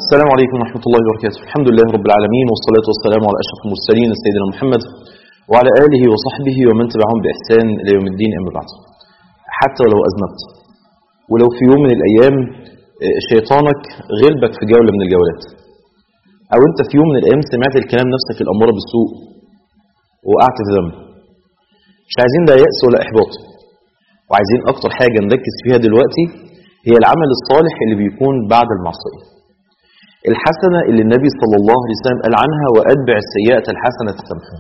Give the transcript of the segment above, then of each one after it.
السلام عليكم ورحمة الله وبركاته الحمد لله رب العالمين والصلاة والسلام على أشرف المرسلين سيدنا محمد وعلى آله وصحبه ومن تبعهم بإحسان إلى يوم الدين أما بعد حتى ولو أذنبت ولو في يوم من الأيام شيطانك غلبك في جولة من الجولات أو أنت في يوم من الأيام سمعت الكلام نفسك الأمارة بالسوء وقعت في ذنب مش عايزين ده يأس ولا إحباط وعايزين أكتر حاجة نركز فيها دلوقتي هي العمل الصالح اللي بيكون بعد المعصية الحسنة اللي النبي صلى الله عليه وسلم قال عنها وأتبع السيئة الحسنة تمحها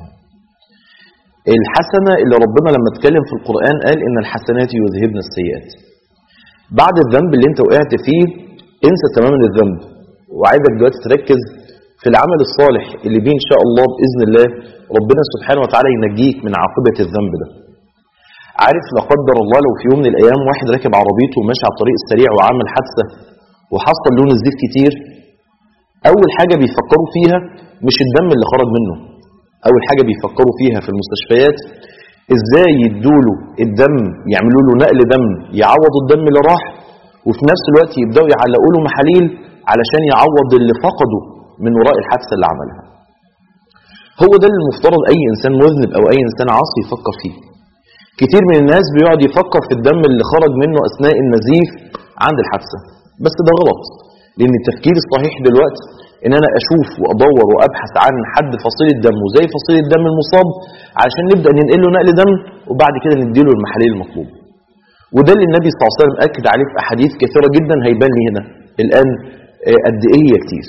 الحسنة اللي ربنا لما اتكلم في القرآن قال إن الحسنات يذهبن السيئات بعد الذنب اللي انت وقعت فيه انسى تماما الذنب وعايزك دلوقتي تركز في العمل الصالح اللي بيه إن شاء الله بإذن الله ربنا سبحانه وتعالى ينجيك من عاقبة الذنب ده عارف لا قدر الله لو في يوم من الأيام واحد راكب عربيته وماشي على الطريق السريع وعمل حادثة وحصل لون الزيت كتير أول حاجة بيفكروا فيها مش الدم اللي خرج منه أول حاجة بيفكروا فيها في المستشفيات إزاي يدوله الدم يعملوا له نقل دم يعوضوا الدم اللي راح وفي نفس الوقت يبدأوا يعلقوا له محاليل علشان يعوض اللي فقده من وراء الحادثة اللي عملها هو ده اللي المفترض أي إنسان مذنب أو أي إنسان عاصي يفكر فيه كتير من الناس بيقعد يفكر في الدم اللي خرج منه أثناء النزيف عند الحادثة بس ده غلط لأن التفكير الصحيح دلوقتي إن أنا أشوف وأدور وأبحث عن حد فصيل الدم وزي فصيل الدم المصاب علشان نبدأ ننقل له نقل دم وبعد كده نديله المحاليل المطلوب وده اللي النبي صلى الله عليه وسلم أكد عليه في أحاديث كثيرة جدا هيبان لي هنا الآن قد إيه هي كتير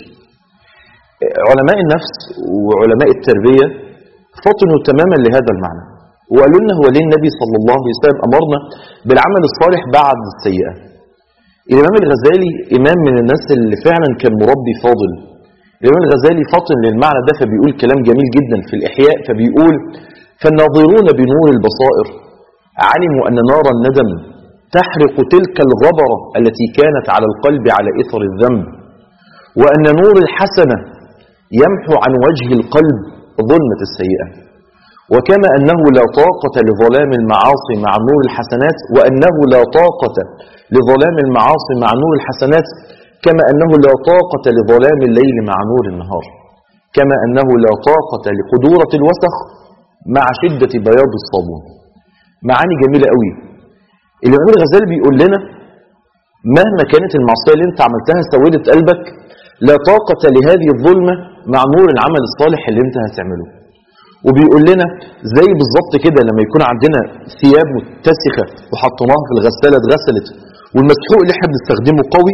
علماء النفس وعلماء التربية فطنوا تماما لهذا المعنى وقالوا لنا هو ليه النبي صلى الله عليه وسلم أمرنا بالعمل الصالح بعد السيئة الإمام الغزالي إمام من الناس اللي فعلا كان مربي فاضل الإمام الغزالي فطن للمعنى ده فبيقول كلام جميل جدا في الإحياء فبيقول فالناظرون بنور البصائر علموا أن نار الندم تحرق تلك الغبرة التي كانت على القلب على إثر الذنب وأن نور الحسنة يمحو عن وجه القلب ظلمة السيئة وكما أنه لا طاقة لظلام المعاصي مع نور الحسنات وأنه لا طاقة لظلام المعاصي مع نور الحسنات كما أنه لا طاقة لظلام الليل مع نور النهار كما أنه لا طاقة لقدورة الوسخ مع شدة بياض الصابون معاني جميلة قوي الإمام الغزالي بيقول لنا مهما كانت المعصية اللي انت عملتها سودت قلبك لا طاقة لهذه الظلمة مع نور العمل الصالح اللي انت هتعمله وبيقول لنا زي بالظبط كده لما يكون عندنا ثياب متسخة وحطيناها في الغسالة اتغسلت والمسحوق اللي احنا بنستخدمه قوي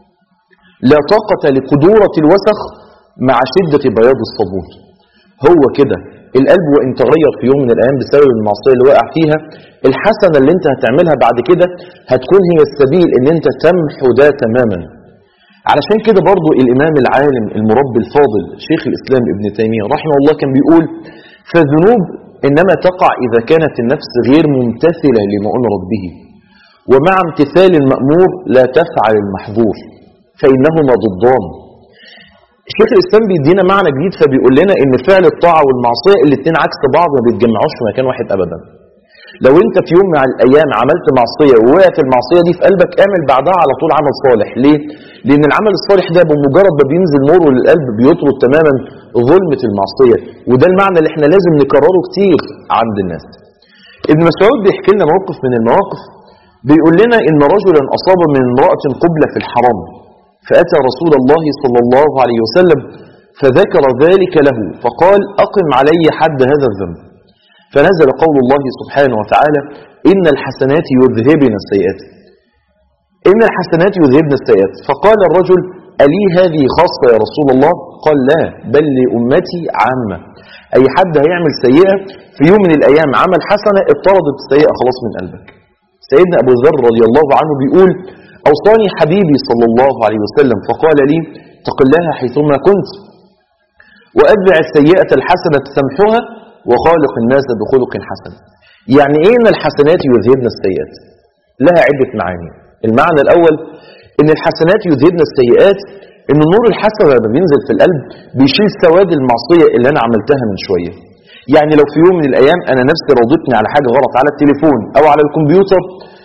لا طاقة لقدورة الوسخ مع شدة بياض الصابون هو كده القلب وان تغير في يوم من الايام بسبب المعصيه اللي وقع فيها الحسنه اللي انت هتعملها بعد كده هتكون هي السبيل ان انت تمحو ده تماما علشان كده برضو الامام العالم المربي الفاضل شيخ الاسلام ابن تيميه رحمه الله كان بيقول فالذنوب انما تقع اذا كانت النفس غير ممتثله لما امرت به ومع امتثال المامور لا تفعل المحظور فانهما ضدان شيخ الاسلام بيدينا معنى جديد فبيقول لنا ان فعل الطاعه والمعصيه الاثنين عكس بعض ما بيتجمعوش في مكان واحد ابدا لو انت في يوم من الايام عملت معصيه ووقعت المعصيه دي في قلبك اعمل بعدها على طول عمل صالح ليه لان العمل الصالح ده بمجرد ما بينزل نوره للقلب بيطرد تماما ظلمه المعصيه وده المعنى اللي احنا لازم نكرره كتير عند الناس ابن مسعود بيحكي لنا موقف من المواقف بيقول لنا ان رجلا اصاب من امراه قبله في الحرام فأتى رسول الله صلى الله عليه وسلم فذكر ذلك له فقال أقم علي حد هذا الذنب فنزل قول الله سبحانه وتعالى إن الحسنات يذهبن السيئات إن الحسنات يذهبن السيئات فقال الرجل ألي هذه خاصة يا رسول الله قال لا بل لأمتي عامة أي حد هيعمل سيئة في يوم من الأيام عمل حسنة اضطردت السيئة خلاص من قلبك سيدنا أبو ذر رضي الله عنه بيقول أوصاني حبيبي صلى الله عليه وسلم فقال لي اتق الله حيثما كنت وأتبع السيئة الحسنة تمحها وخالق الناس بخلق حسن يعني ايه ان الحسنات يذهبن السيئات لها عدة معاني المعنى الأول ان الحسنات يذهبن السيئات ان النور الحسن لما بينزل في القلب بيشيل سواد المعصية اللي أنا عملتها من شوية يعني لو في يوم من الأيام أنا نفسي راضتني على حاجة غلط على التليفون أو على الكمبيوتر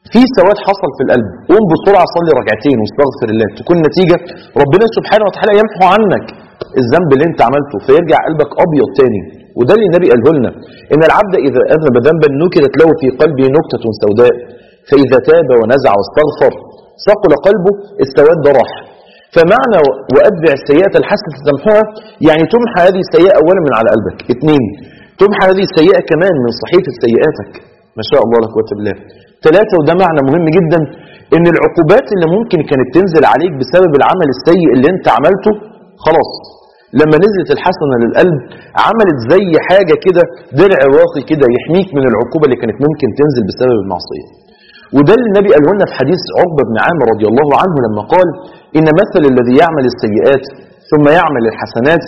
في سواد حصل في القلب قوم بسرعة صلي ركعتين واستغفر الله تكون نتيجة ربنا سبحانه وتعالى يمحو عنك الذنب اللي انت عملته فيرجع قلبك أبيض تاني وده اللي النبي قاله لنا إن العبد إذا أذنب ذنبا نكتت له في قلبه نكتة سوداء فإذا تاب ونزع واستغفر ثقل قلبه السواد ده راح فمعنى وأتبع السيئة الحسنة تمحوها يعني تمحى هذه السيئة أولا من على قلبك اثنين تمحى هذه السيئة كمان من صحيفة سيئاتك ما شاء الله لا قوه الا بالله ثلاثة وده معنى مهم جدا ان العقوبات اللي ممكن كانت تنزل عليك بسبب العمل السيء اللي انت عملته خلاص لما نزلت الحسنة للقلب عملت زي حاجة كده درع واقي كده يحميك من العقوبة اللي كانت ممكن تنزل بسبب المعصية وده اللي النبي قاله لنا في حديث عقبة بن عامر رضي الله عنه لما قال إن مثل الذي يعمل السيئات ثم يعمل الحسنات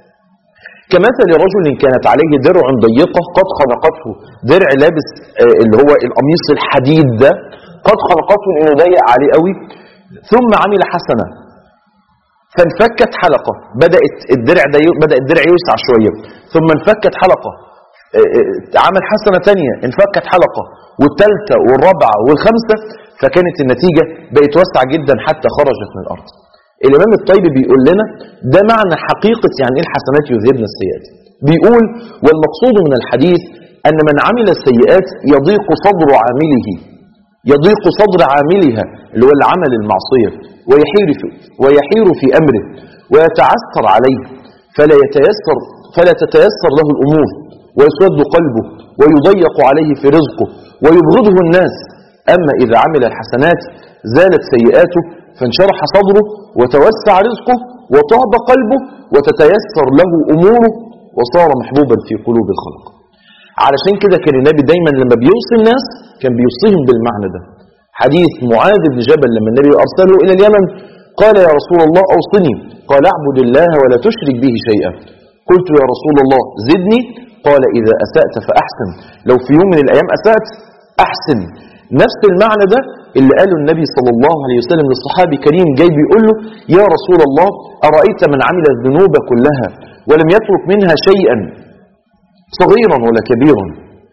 كمثل رجل كانت عليه درع ضيقة قد خنقته درع لابس آه، اللي هو القميص الحديد ده قد خنقته لأنه ضيق عليه قوي ثم عمل حسنة فانفكت حلقة بدأت الدرع ده ي- بدأ الدرع يوسع شوية ثم انفكت حلقة آه، آه، عمل حسنة تانية انفكت حلقة والثالثة والرابعة والخامسة فكانت النتيجة بقت واسعة جدا حتى خرجت من الأرض الإمام الطيب بيقول لنا ده معنى حقيقة يعني إيه الحسنات يذهبن السيئات بيقول والمقصود من الحديث أن من عمل السيئات يضيق صدر عامله يضيق صدر عاملها اللي هو العمل المعصية ويحير في, ويحير في أمره ويتعثر عليه فلا يتيسر فلا تتيسر له الأمور ويسود قلبه ويضيق عليه في رزقه ويبغضه الناس أما إذا عمل الحسنات زالت سيئاته فانشرح صدره وتوسع رزقه وطاب قلبه وتتيسر له أموره وصار محبوبا في قلوب الخلق علشان كده كان النبي دايما لما بيوصي الناس كان بيوصيهم بالمعنى ده حديث معاذ بن جبل لما النبي أرسله إلى اليمن قال يا رسول الله أوصني قال اعبد الله ولا تشرك به شيئا قلت يا رسول الله زدني قال إذا أسأت فأحسن لو في يوم من الأيام أسأت أحسن نفس المعنى ده اللي قاله النبي صلى الله عليه وسلم للصحابي كريم جاي بيقول له يا رسول الله أرأيت من عمل الذنوب كلها ولم يترك منها شيئا صغيرا ولا كبيرا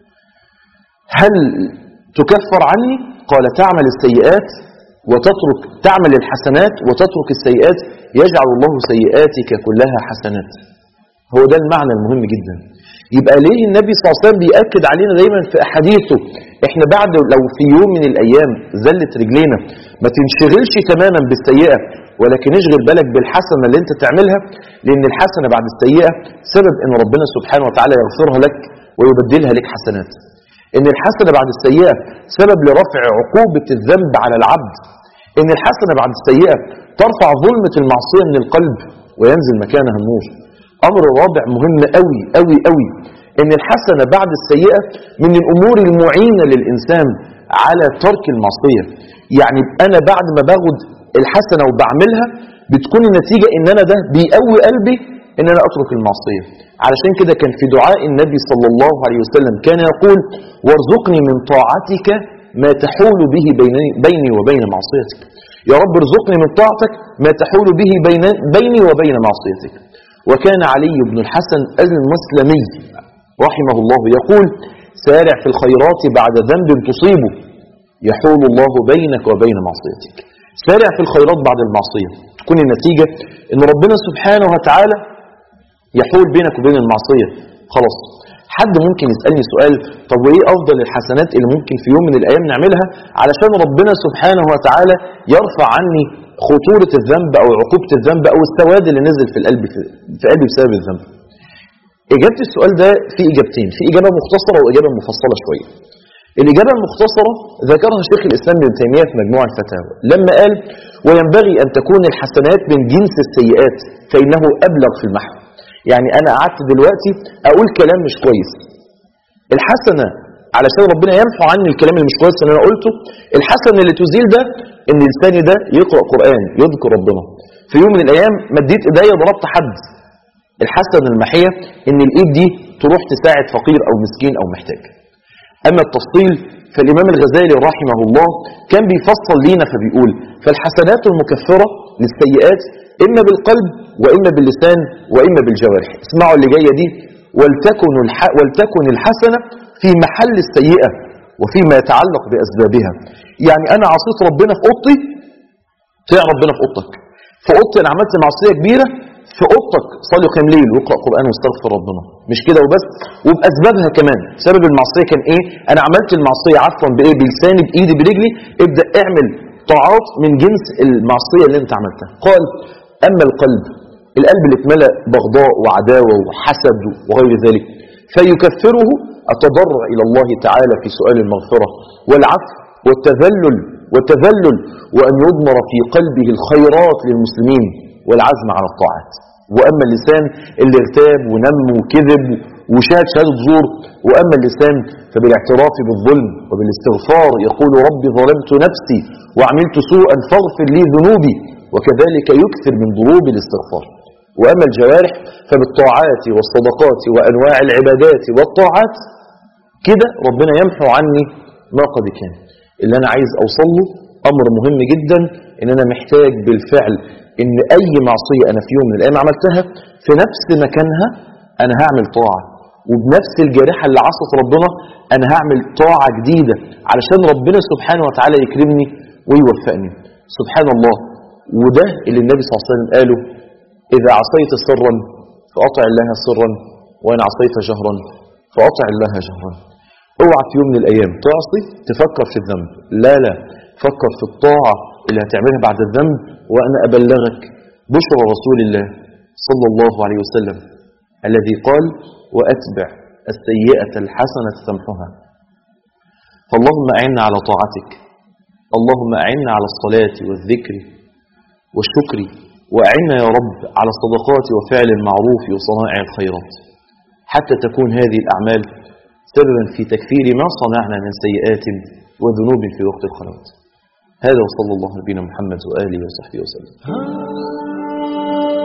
هل تكفر عني قال تعمل السيئات وتترك تعمل الحسنات وتترك السيئات يجعل الله سيئاتك كلها حسنات هو ده المعنى المهم جدا يبقى ليه النبي صلى الله عليه وسلم بيأكد علينا دايما في أحاديثه احنا بعد لو في يوم من الأيام زلت رجلينا ما تنشغلش تماما بالسيئة ولكن اشغل بالك بالحسنة اللي انت تعملها لأن الحسنة بعد السيئة سبب ان ربنا سبحانه وتعالى يغفرها لك ويبدلها لك حسنات ان الحسنة بعد السيئة سبب لرفع عقوبة الذنب على العبد ان الحسنة بعد السيئة ترفع ظلمة المعصية من القلب وينزل مكانها النور امر رابع مهم قوي قوي قوي ان الحسنة بعد السيئة من الامور المعينة للانسان على ترك المعصية يعني انا بعد ما باخد الحسنة وبعملها بتكون النتيجة ان انا ده بيقوي قلبي ان انا اترك المعصية علشان كده كان في دعاء النبي صلى الله عليه وسلم كان يقول وارزقني من طاعتك ما تحول به بيني, بيني وبين معصيتك يا رب ارزقني من طاعتك ما تحول به بين بيني وبين معصيتك وكان علي بن الحسن المسلمي رحمه الله يقول سارع في الخيرات بعد ذنب تصيبه يحول الله بينك وبين معصيتك سارع في الخيرات بعد المعصية تكون النتيجة ان ربنا سبحانه وتعالى يحول بينك وبين المعصية خلاص حد ممكن يسألني سؤال طب وإيه أفضل الحسنات اللي ممكن في يوم من الأيام نعملها علشان ربنا سبحانه وتعالى يرفع عني خطورة الذنب أو عقوبة الذنب أو السواد اللي نزل في القلب في, في قلبي بسبب الذنب إجابة السؤال ده في إجابتين في إجابة مختصرة وإجابة مفصلة شوية الإجابة المختصرة ذكرها شيخ الإسلام ابن تيمية في مجموع الفتاوى لما قال وينبغي أن تكون الحسنات من جنس السيئات فإنه أبلغ في المحو يعني أنا قعدت دلوقتي أقول كلام مش كويس الحسنة علشان ربنا يمحو عني الكلام اللي مش كويس اللي أنا قلته الحسنة اللي تزيل ده إن لساني ده يقرأ قرآن يذكر ربنا في يوم من الأيام مديت إيديا ضربت حد الحسنة المحية إن الإيد دي تروح تساعد فقير أو مسكين أو محتاج أما التفصيل فالإمام الغزالي رحمه الله كان بيفصل لينا فبيقول فالحسنات المكفرة للسيئات إما بالقلب وإما باللسان وإما بالجوارح اسمعوا اللي جاية دي ولتكن, الح... ولتكن الحسنة في محل السيئة وفيما يتعلق بأسبابها يعني أنا عصيت ربنا في أوضتي طيع ربنا في أوضتك في أوضتي أنا عملت معصية كبيرة في أوضتك صلي قيام ليل واقرأ قرآن واستغفر ربنا مش كده وبس وبأسبابها كمان سبب المعصية كان إيه أنا عملت المعصية عفوا بإيه بلساني بإيدي برجلي ابدأ اعمل طاعات من جنس المعصية اللي انت عملتها قال أما القلب القلب اللي اتملأ بغضاء وعداوة وحسد وغير ذلك فيكفره التضرع إلى الله تعالى في سؤال المغفرة والعفو والتذلل والتذلل وأن يضمر في قلبه الخيرات للمسلمين والعزم على الطاعات وأما اللسان اللي ارتاب ونم وكذب وشهد شهادة زور وأما اللسان فبالاعتراف بالظلم وبالاستغفار يقول رب ظلمت نفسي وعملت سوءا فاغفر لي ذنوبي وكذلك يكثر من ضروب الاستغفار وأما الجوارح فبالطاعات والصدقات وأنواع العبادات والطاعات كده ربنا يمحو عني ما قد كان اللي أنا عايز أوصل له أمر مهم جدا إن أنا محتاج بالفعل إن أي معصية أنا في يوم من الأيام عملتها في نفس مكانها أنا هعمل طاعة وبنفس الجارحة اللي عصت ربنا أنا هعمل طاعة جديدة علشان ربنا سبحانه وتعالى يكرمني ويوفقني سبحان الله وده اللي النبي صلى الله عليه وسلم قاله إذا عصيت سرا فأطع الله سرا وإن عصيت جهرا فأطع الله جهرا اوعى في يوم من الأيام تعصي تفكر في الذنب لا لا فكر في الطاعة اللي هتعملها بعد الذنب وأنا أبلغك بشرى رسول الله صلى الله عليه وسلم الذي قال وأتبع السيئة الحسنة تمحها فاللهم أعنا على طاعتك اللهم أعنا على الصلاة والذكر والشكر وأعنا يا رب على الصدقات وفعل المعروف وصنائع الخيرات حتى تكون هذه الأعمال سببا في تكفير ما صنعنا من سيئات وذنوب في وقت الخلوات هذا وصلى الله نبينا محمد وآله وصحبه وسلم